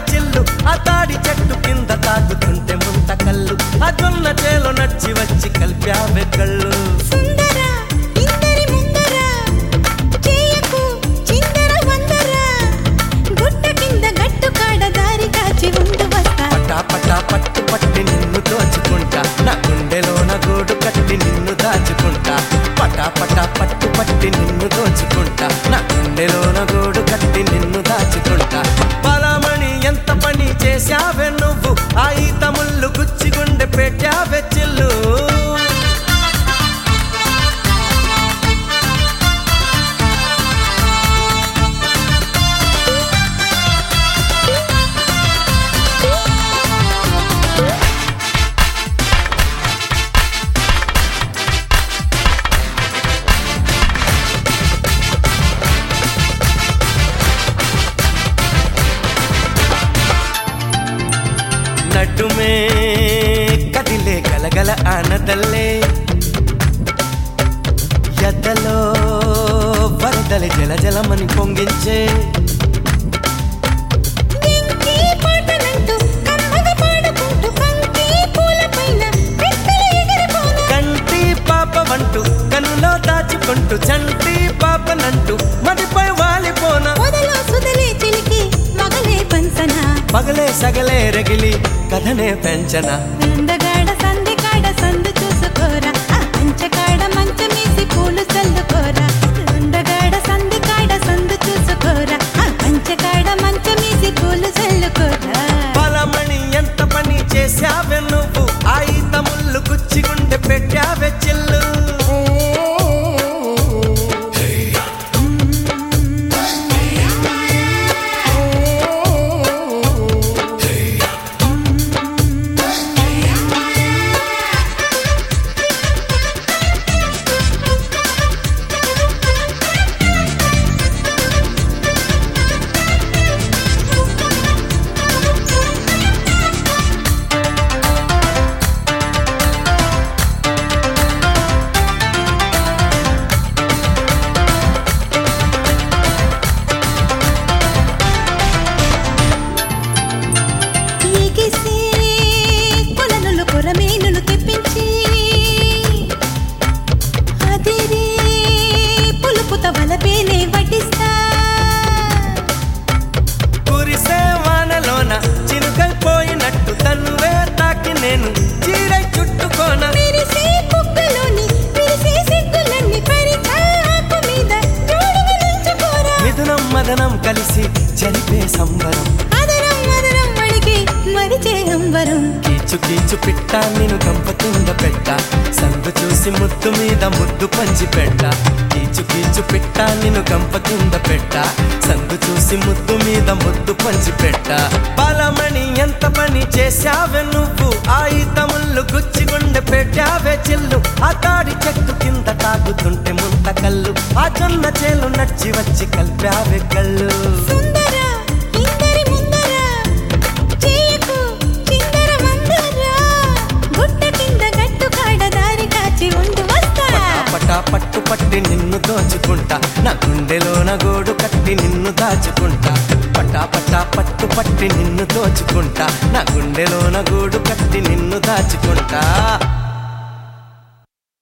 చిల్లు ఆ తాడి చెట్టు కింద తాగుతుంటే ముంత కళ్ళు ఆ జొన్న చేలో నడిచి వచ్చి కలిపావే కళ్ళు సుందర ఇందరి ముందర చేయకు చిందర వందర గుట్ట కింద గట్టు కాడ దారి కాచి ఉండు వస్తా పటా పటా పట్టు పట్టి నిన్ను దోచుకుంటా నా గుండెలో నా గోడు కట్టి నిన్ను దాచుకుంటా పటా పటా పట్టు పట్టి నిన్ను దోచుకుంటా నా గుండెలో నా గోడు కట్టి నిన్ను దాచుకుంటా బలమణి ఎంత పని చేశావే నువ్వు ఆ ఈత ముళ్ళు గుచ్చి గుండె పెట్టావే చిల్లు నడుమే కదిలే గలగల ఆనదల్లే ఎద్దలో వరదల జల జలమని పొంగించే ఎంకి పాటలంటూ కమ్మగ పాడుకుంటూ పంకి పూలపైన రెక్కలు ఎగిరిపోనా కంటి పాప వంటూ కనులో దాచుకుంటూ చంటి పాపనంటూ మదిపై వాలిపోన మొదలో సుదలే చిలికి మగలే పంచన పగలే సగలే రగిలి కథనే పెంచన అందగాడ సంధి కాడ సందు చూసుకోరా ఆ పంచకాడ మంచమేసి పూలు చల్లుకోరా అందగాడ సంధి కాడ సందు చూసుకోరా ఆ పంచకాడ మంచమేసి పూలు చల్లుకోరా బలమణి ఎంత పని చేశావే నువ్వు ఆ ఈత ముళ్ళు గుచ్చి గుండె పెట్టావే చిల్లు ఎగిసే కొలనులు కొరమేనులు తెప్పించి అదిరే పులుపుత వలపేనే వడ్డిస్తా కురిసే వానలోన చినుకైపోయినట్టు తన్నువే తాకి నేను చీరై చుట్టుకోన విరిసే కుక్కలోని విరిసే సిగ్గులన్నీ పరిచాకు మీద జోడుగా నిల్చుకోరా మిథునం మదనం కలిసి జరిపే సంబరం అదరం మదరం మడికి మరిచే అంబరం కీచు కీచు పిట్ట నేను గంప కింద పెట్ట సందు చూసి ముద్దు మీద ముద్దు పంచి పెట్ట కీచు కీచు పిట్ట నేను గంప కింద పెట్ట సందు చూసి ముద్దు మీద ముద్దు పంచి పెట్ట బలమణి ఎంత పని చేశావే నువ్వు ఆ ఈత ముళ్ళు గుచ్చి గుండె పెట్టావే చిల్లు ఆ తాడి చెట్టు కింద తాగుతుంటే ముంత కళ్ళు ఆ జొన్న చేలు నడిచి వచ్చి కలిపావే కళ్ళు సుందర ఇందరి ముందర చేయకు చిందర మందర గుట్ట కింద గట్టు కాడ దారి కాచి ఉండు వస్తా పటా పట్టు పట్టి నిన్ను దోచుకుంటా నా గుండెలో నా గోడు కట్టి నిన్ను దాచుకుంటా పటా పటా పట్టు పట్టి నిన్ను దోచుకుంటా నా గుండెలో నా గూడు కట్టి నిన్ను దాచుకుంటా